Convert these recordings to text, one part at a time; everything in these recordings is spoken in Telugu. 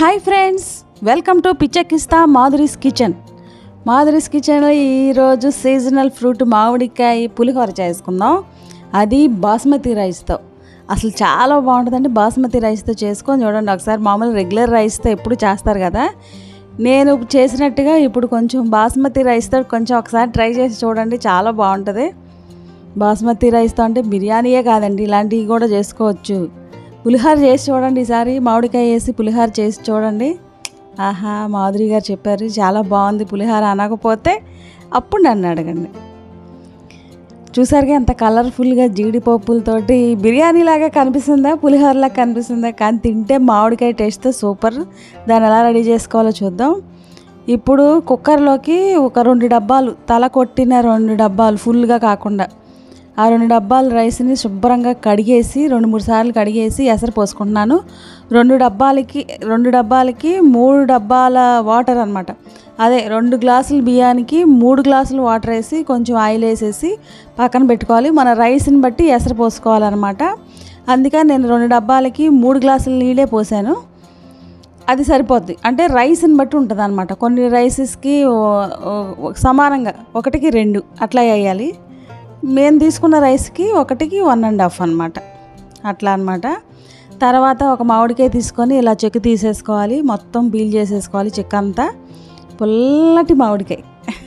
హాయ్ ఫ్రెండ్స్ వెల్కమ్ టు పిచ్చకిస్తా మాధురీస్ కిచెన్ మాధురీస్ కిచెన్లో ఈరోజు సీజనల్ ఫ్రూట్ మామిడికాయ పులిహోర చేసుకుందాం అది బాస్మతి రైస్తో అసలు చాలా బాగుంటుందండి బాస్మతి రైస్తో చేసుకొని చూడండి ఒకసారి మామూలు రెగ్యులర్ రైస్తో ఎప్పుడు చేస్తారు కదా నేను చేసినట్టుగా ఇప్పుడు కొంచెం బాస్మతి రైస్తో కొంచెం ఒకసారి ట్రై చేసి చూడండి చాలా బాగుంటుంది బాస్మతి రైస్తో అంటే బిర్యానీయే కాదండి ఇలాంటివి కూడా చేసుకోవచ్చు పులిహోర చేసి చూడండి ఈసారి మామిడికాయ వేసి పులిహోర చేసి చూడండి ఆహా మాధురి గారు చెప్పారు చాలా బాగుంది పులిహోర అనకపోతే అప్పుడు నన్ను అడగండి చూసారుగా ఎంత కలర్ఫుల్గా జీడిపప్పులతోటి బిర్యానీ లాగా కనిపిస్తుందా పులిహోరలాగా కనిపిస్తుందా కానీ తింటే మామిడికాయ టేస్ట్తో సూపర్ దాన్ని ఎలా రెడీ చేసుకోవాలో చూద్దాం ఇప్పుడు కుక్కర్లోకి ఒక రెండు డబ్బాలు తల కొట్టిన రెండు డబ్బాలు ఫుల్గా కాకుండా ఆ రెండు డబ్బాల రైస్ని శుభ్రంగా కడిగేసి రెండు మూడు సార్లు కడిగేసి ఎసరు పోసుకుంటున్నాను రెండు డబ్బాలకి రెండు డబ్బాలకి మూడు డబ్బాల వాటర్ అనమాట అదే రెండు గ్లాసులు బియ్యానికి మూడు గ్లాసులు వాటర్ వేసి కొంచెం ఆయిల్ వేసేసి పక్కన పెట్టుకోవాలి మన రైస్ని బట్టి ఎసరు పోసుకోవాలన్నమాట అందుకని నేను రెండు డబ్బాలకి మూడు గ్లాసులు నీళ్ళే పోసాను అది సరిపోద్ది అంటే రైస్ని బట్టి ఉంటుంది అనమాట కొన్ని రైసెస్కి సమానంగా ఒకటికి రెండు అట్లా వేయాలి మేము తీసుకున్న రైస్కి ఒకటికి వన్ అండ్ హాఫ్ అనమాట అట్లా అనమాట తర్వాత ఒక మామిడికాయ తీసుకొని ఇలా చెక్కు తీసేసుకోవాలి మొత్తం పీల్ చేసేసుకోవాలి చెక్క అంతా పుల్లటి మామిడికాయ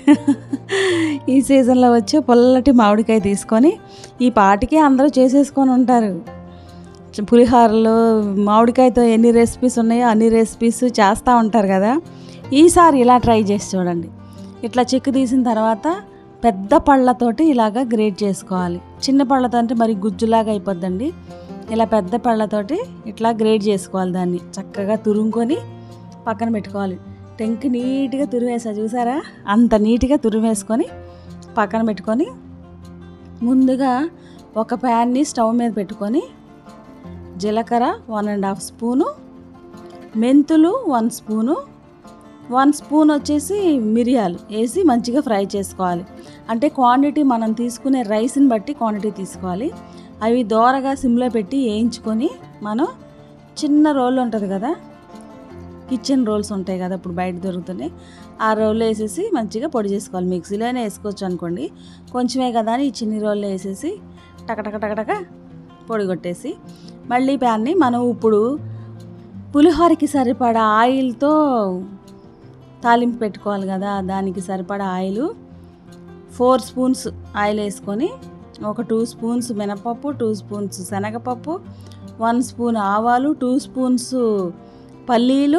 ఈ సీజన్లో వచ్చే పుల్లటి మామిడికాయ తీసుకొని ఈ పాటికి అందరూ చేసేసుకొని ఉంటారు పులిహోరలు మామిడికాయతో ఎన్ని రెసిపీస్ ఉన్నాయో అన్ని రెసిపీస్ చేస్తూ ఉంటారు కదా ఈసారి ఇలా ట్రై చేసి చూడండి ఇట్లా చెక్కు తీసిన తర్వాత పెద్ద పళ్ళతోటి ఇలాగా గ్రేట్ చేసుకోవాలి చిన్న పళ్ళతో అంటే మరి గుజ్జులాగా అయిపోద్దండి ఇలా పెద్ద పళ్ళతోటి ఇట్లా గ్రేట్ చేసుకోవాలి దాన్ని చక్కగా తురుముకొని పక్కన పెట్టుకోవాలి టెంక్ నీట్గా తురివేసా చూసారా అంత నీట్గా తురివేసుకొని పక్కన పెట్టుకొని ముందుగా ఒక ప్యాన్ని స్టవ్ మీద పెట్టుకొని జీలకర్ర వన్ అండ్ హాఫ్ స్పూను మెంతులు వన్ స్పూను వన్ స్పూన్ వచ్చేసి మిరియాలు వేసి మంచిగా ఫ్రై చేసుకోవాలి అంటే క్వాంటిటీ మనం తీసుకునే రైస్ని బట్టి క్వాంటిటీ తీసుకోవాలి అవి దోరగా సిమ్లో పెట్టి వేయించుకొని మనం చిన్న రోల్ ఉంటుంది కదా కిచెన్ రోల్స్ ఉంటాయి కదా ఇప్పుడు బయట దొరుకుతున్నాయి ఆ రోల్లో వేసేసి మంచిగా పొడి చేసుకోవాలి మిక్సీలోనే వేసుకోవచ్చు అనుకోండి కొంచెమే కదా అని ఈ చిన్ని రోల్లో వేసేసి టకటక టకటక పొడి కొట్టేసి మళ్ళీ ప్యాన్ని మనం ఇప్పుడు పులిహోరకి సరిపడా ఆయిల్తో తాలింపు పెట్టుకోవాలి కదా దానికి సరిపడా ఆయిల్ ఫోర్ స్పూన్స్ ఆయిల్ వేసుకొని ఒక టూ స్పూన్స్ మినపప్పు టూ స్పూన్స్ శనగపప్పు వన్ స్పూన్ ఆవాలు టూ స్పూన్స్ పల్లీలు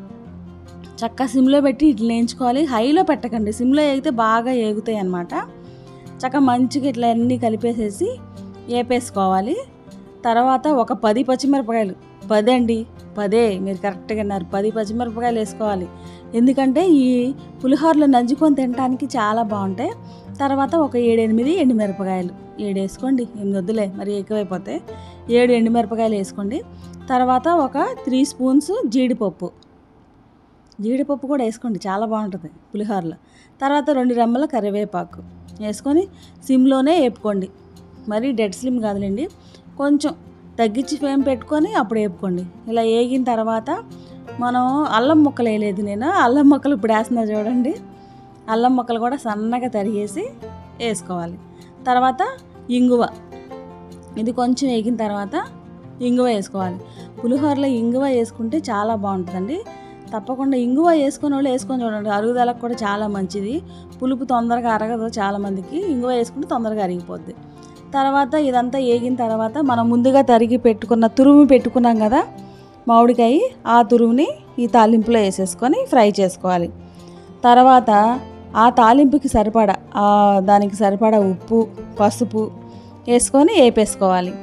చక్క సిమ్లో పెట్టి ఇట్లా వేయించుకోవాలి హైలో పెట్టకండి సిమ్లో వేగితే బాగా ఏగుతాయి అన్నమాట చక్క మంచిగా ఇట్లా అన్నీ కలిపేసేసి వేపేసుకోవాలి తర్వాత ఒక పది పచ్చిమిరపకాయలు పది అండి పదే మీరు కరెక్ట్గా అన్నారు పది పచ్చిమిరపకాయలు వేసుకోవాలి ఎందుకంటే ఈ పులిహోరలో నంజుకొని తినడానికి చాలా బాగుంటాయి తర్వాత ఒక ఏడు ఎనిమిది ఎండుమిరపకాయలు ఏడు వేసుకోండి ఎనిమిది వద్దులే మరి ఎక్కువైపోతే ఏడు ఎండుమిరపకాయలు వేసుకోండి తర్వాత ఒక త్రీ స్పూన్స్ జీడిపప్పు జీడిపప్పు కూడా వేసుకోండి చాలా బాగుంటుంది పులిహోరలో తర్వాత రెండు రెమ్మల కరివేపాకు వేసుకొని సిమ్లోనే వేపుకోండి మరి డెడ్ స్లిమ్ కాదులేండి కొంచెం తగ్గించి ఫ్లేమ్ పెట్టుకొని అప్పుడు వేపుకోండి ఇలా వేగిన తర్వాత మనం అల్లం ముక్కలు వేయలేదు నేను అల్లం ముక్కలు ఇప్పుడు వేస్తున్నా చూడండి అల్లం ముక్కలు కూడా సన్నగా తరిగేసి వేసుకోవాలి తర్వాత ఇంగువ ఇది కొంచెం వేగిన తర్వాత ఇంగువ వేసుకోవాలి పులిహోరలో ఇంగువ వేసుకుంటే చాలా బాగుంటుందండి తప్పకుండా ఇంగువ వేసుకునే వాళ్ళు వేసుకొని చూడండి అరుగుదలకు కూడా చాలా మంచిది పులుపు తొందరగా అరగదు చాలామందికి ఇంగువ వేసుకుంటే తొందరగా అరిగిపోద్ది తర్వాత ఇదంతా వేగిన తర్వాత మనం ముందుగా తరిగి పెట్టుకున్న తురుము పెట్టుకున్నాం కదా మామిడికాయ ఆ తురుముని ఈ తాలింపులో వేసేసుకొని ఫ్రై చేసుకోవాలి తర్వాత ఆ తాలింపుకి సరిపడా దానికి సరిపడా ఉప్పు పసుపు వేసుకొని వేపేసుకోవాలి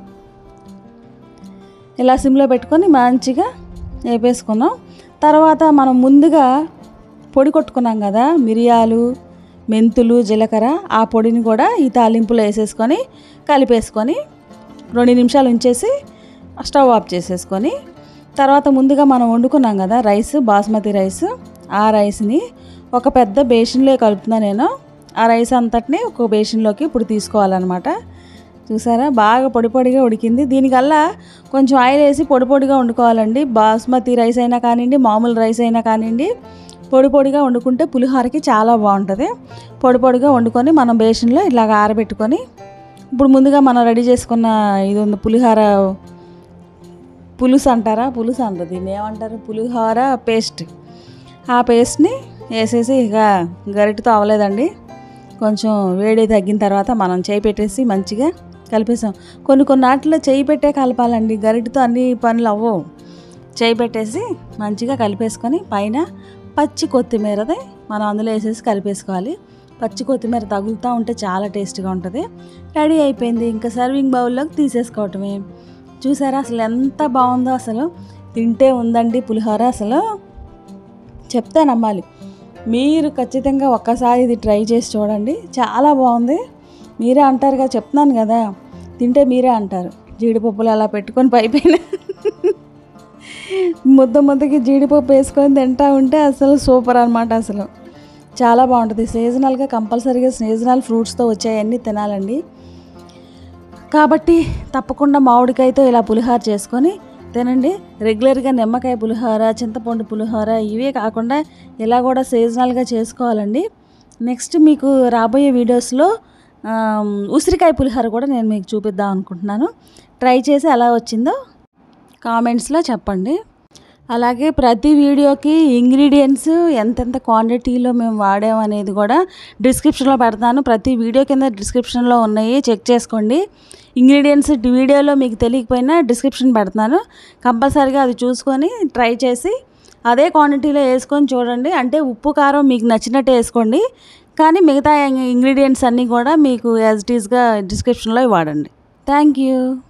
ఇలా సిమ్లో పెట్టుకొని మంచిగా వేపేసుకున్నాం తర్వాత మనం ముందుగా పొడి కొట్టుకున్నాం కదా మిరియాలు మెంతులు జీలకర్ర ఆ పొడిని కూడా ఈ తాలింపులో వేసేసుకొని కలిపేసుకొని రెండు నిమిషాలు ఉంచేసి స్టవ్ ఆఫ్ చేసేసుకొని తర్వాత ముందుగా మనం వండుకున్నాం కదా రైస్ బాస్మతి రైస్ ఆ రైస్ని ఒక పెద్ద బేషన్లో కలుపుతున్నా నేను ఆ రైస్ అంతటిని ఒక బేషన్లోకి ఇప్పుడు తీసుకోవాలన్నమాట చూసారా బాగా పొడి పొడిగా ఉడికింది దీనికల్లా కొంచెం ఆయిల్ వేసి పొడి పొడిగా వండుకోవాలండి బాస్మతి రైస్ అయినా కానివ్వండి మామూలు రైస్ అయినా కానివ్వండి పొడి పొడిగా వండుకుంటే పులిహోరకి చాలా బాగుంటుంది పొడి పొడిగా వండుకొని మనం బేషన్లో ఇలాగ ఆరబెట్టుకొని ఇప్పుడు ముందుగా మనం రెడీ చేసుకున్న ఇది ఉంది పులిహోర పులుసు అంటారా పులుసు అంటారు దీన్ని ఏమంటారు పులిహోర పేస్ట్ ఆ పేస్ట్ని వేసేసి ఇక గరిటతో అవ్వలేదండి కొంచెం వేడి తగ్గిన తర్వాత మనం చేయి పెట్టేసి మంచిగా కలిపేసాం కొన్ని కొన్ని వాటిలో చేయి పెట్టే కలపాలండి గరిటతో అన్ని పనులు అవ్వవు చేయి పెట్టేసి మంచిగా కలిపేసుకొని పైన పచ్చి కొత్తిమీరది మనం అందులో వేసేసి కలిపేసుకోవాలి పచ్చి కొత్తిమీర తగులుతూ ఉంటే చాలా టేస్ట్గా ఉంటుంది రెడీ అయిపోయింది ఇంకా సర్వింగ్ బౌల్లోకి తీసేసుకోవటమే చూసారా అసలు ఎంత బాగుందో అసలు తింటే ఉందండి పులిహోర అసలు చెప్తే నమ్మాలి మీరు ఖచ్చితంగా ఒక్కసారి ఇది ట్రై చేసి చూడండి చాలా బాగుంది మీరే అంటారు కదా చెప్తున్నాను కదా తింటే మీరే అంటారు జీడిపప్పులు అలా పెట్టుకొని పైపైన ముద్ద ముద్దకి జీడిపప్పు వేసుకొని తింటా ఉంటే అసలు సూపర్ అనమాట అసలు చాలా బాగుంటుంది సీజనల్గా కంపల్సరీగా సీజనల్ ఫ్రూట్స్తో వచ్చాయన్నీ తినాలండి కాబట్టి తప్పకుండా మామిడికాయతో ఇలా పులిహోర చేసుకొని తినండి రెగ్యులర్గా నిమ్మకాయ పులిహోర చింతపండు పులిహోర ఇవే కాకుండా ఇలా కూడా సీజనల్గా చేసుకోవాలండి నెక్స్ట్ మీకు రాబోయే వీడియోస్లో ఆమ్, ఉసిరికాయ పులిహోర కూడా నేను మీకు చూపిద్దాం అనుకుంటున్నాను ట్రై చేసి ఎలా వచ్చిందో కామెంట్స్లో చెప్పండి అలాగే ప్రతి వీడియోకి ఇంగ్రీడియంట్స్ ఎంతెంత క్వాంటిటీలో మేము వాడాము అనేది కూడా డిస్క్రిప్షన్లో పెడతాను ప్రతి వీడియో కింద డిస్క్రిప్షన్లో ఉన్నాయి చెక్ చేసుకోండి ఇంగ్రీడియంట్స్ వీడియోలో మీకు తెలియకపోయినా డిస్క్రిప్షన్ పెడతాను కంపల్సరీగా అది చూసుకొని ట్రై చేసి అదే క్వాంటిటీలో వేసుకొని చూడండి అంటే ఉప్పు కారం మీకు నచ్చినట్టు వేసుకోండి కానీ మిగతా ఇంగ్రీడియంట్స్ అన్నీ కూడా మీకు యాజ్ ఇట్ ఈస్గా డిస్క్రిప్షన్లో వాడండి థ్యాంక్ యూ